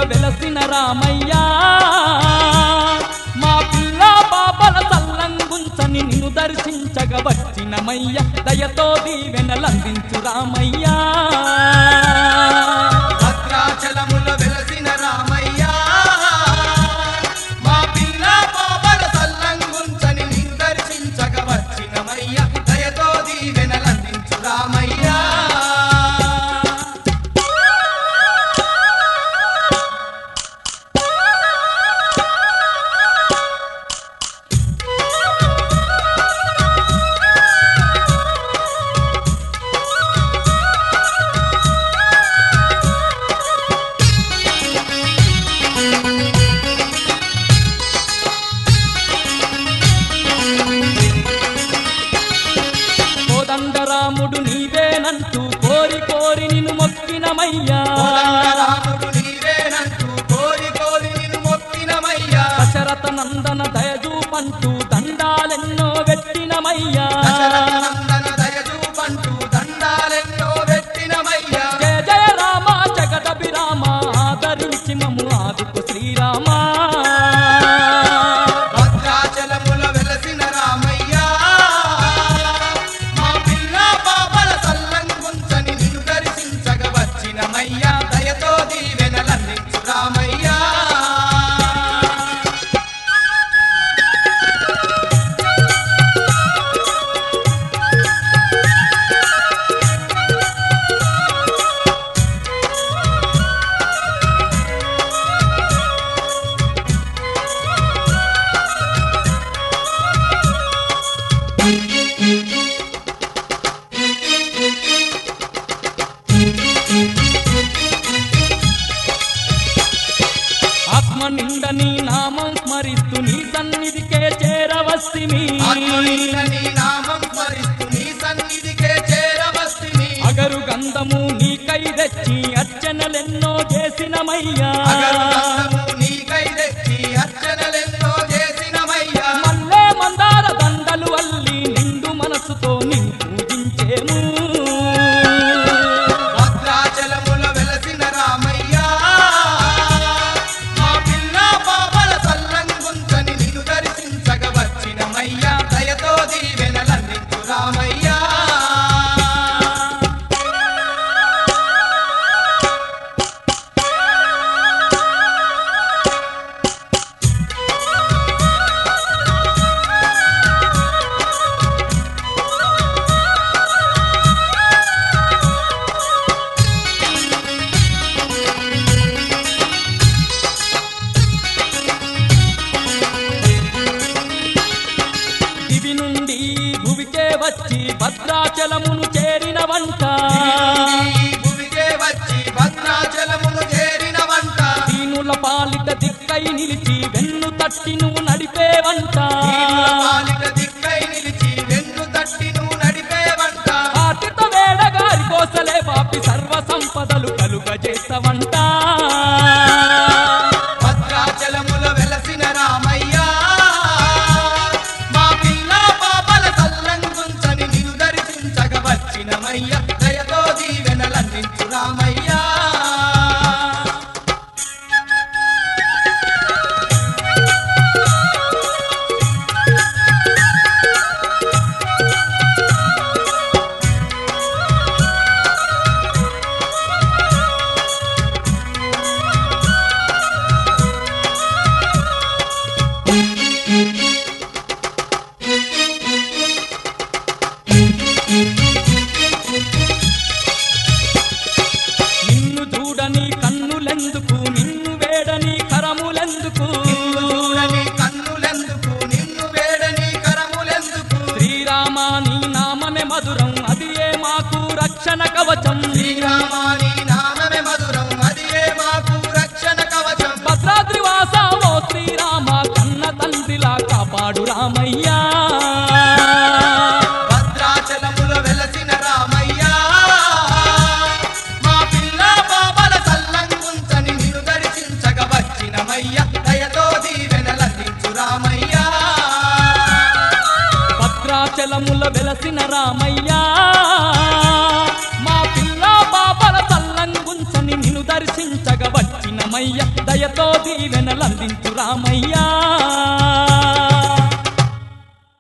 వెలసిన రామయ్యా మా పిల్ల పాపల తల్లంగుంచని నిన్ను దర్శించగ వచ్చినమయ్య దయతో దీవెనలందించు రామయ్యా భద్రాచలముల వెలసిన రామయ్య మా పిల్ల పాపల సల్లంగుంచని నిర్దర్శించగ వచ్చినమయ్య దయతో దీవెనలందించు రామయ్య కోదండరాముడు నీవేనంటూ కోరి కోరి నిన్ను మొక్కినమయ్యా రాముడు నీవేనంటూ కోరి కోరి నిన్ను మొక్కినమయ్యా దశరథ నందన దయజూపంటూ దండాలెన్నో పెట్టినమయ్యా దశరథనందన దయచూపంటూ దండాలెన్నో పెట్టినమయ్యా జయ జయ రామ జగదభిరామ ఆదరించి మమ్ము ఆదుకు శ్రీరామ భద్రాచలముల వెలసిన రామయ్య మా పిల్ల పాపల సల్లంగుంచని నిన్ను దర్శించగ వచ్చినమయ్య దయతో దీవెనలందించు రామయ్య ఆత్మ నిండ నీ నామం స్మరిస్తూ నీ సన్నిధికే చేరవస్తిమి ఆత్మనింద నీ నామం స్మరిస్తూ నీ సన్నిధికే చేరవస్తిని అగరు గంధము నీకై తెచ్చి అర్చనలెన్నో చేసినమయ్యా అగరు గంధము నీకై తెచ్చి అర్చనలెన్నో చేసినమయ్యా మల్లె మందార దండలు అల్లి నిండు మనసుతో నిన్ను పూజించేము భద్రాచలముల వెలసిన రామయ్య మా పిల్ల పాపల సల్లంగుంచని నిన్ను దర్శించగ వచ్చినమయ్య దయతో దీవెనలందించు రామయ్య దివి నుండి భువికే వచ్చి భద్రాచలమును చేరిన వంట ఈ భూమికే వచ్చి భద్రాచలమును చేరిన వంట దీనుల పాలిట దిక్కై నిలిచి వెన్ను తట్టి నువ్వు నడిపే వంట దీనుల పాలిట దిక్కై నిలిచి వెన్ను తట్టి నువ్వు నడిపే వంట ఆటిత వేడగారి కోసలే పాపి సర్వ సంపదలు కలుగజేస్తవంట భద్రాచలముల వెలసిన రామయ్య మా పిల్ల పాపల సల్లంగుంచని నిన్ను దర్శించగ వచ్చినమయ్య దయతో దీవెనలందించు రామయ్య నిన్ను చూడని కన్నులెందుకు నిన్ను వేడని కరములెందుకు చూడని కన్నులెందుకు నిన్ను వేడని కరములెందుకు శ్రీరామ నీ నామమే మధురం అది ఏ మాకు రక్షణ కవచం శ్రీరామాని నామమే మధురం అది ఏ మాకు రక్షణ కవచం భద్రాద్రి వాస ఓ శ్రీరామ కన్న తండ్రిలా కాపాడు రామయ్యా భద్రాచలముల వెలసిన రామయ్య మా పిల్ల పాపల సల్లంగుంచని నిన్ను దర్శించగ వచ్చినమయ్య దయతో దీవెనలందించు రామయ్య భద్రాచలముల వెలసిన రామయ్యా మా పిల్ల పాపల లోపల తల్లంగుంచని నిన్ను దర్శించగ వచ్చినమయ్య దయతో దీవెనలందించు రామయ్యా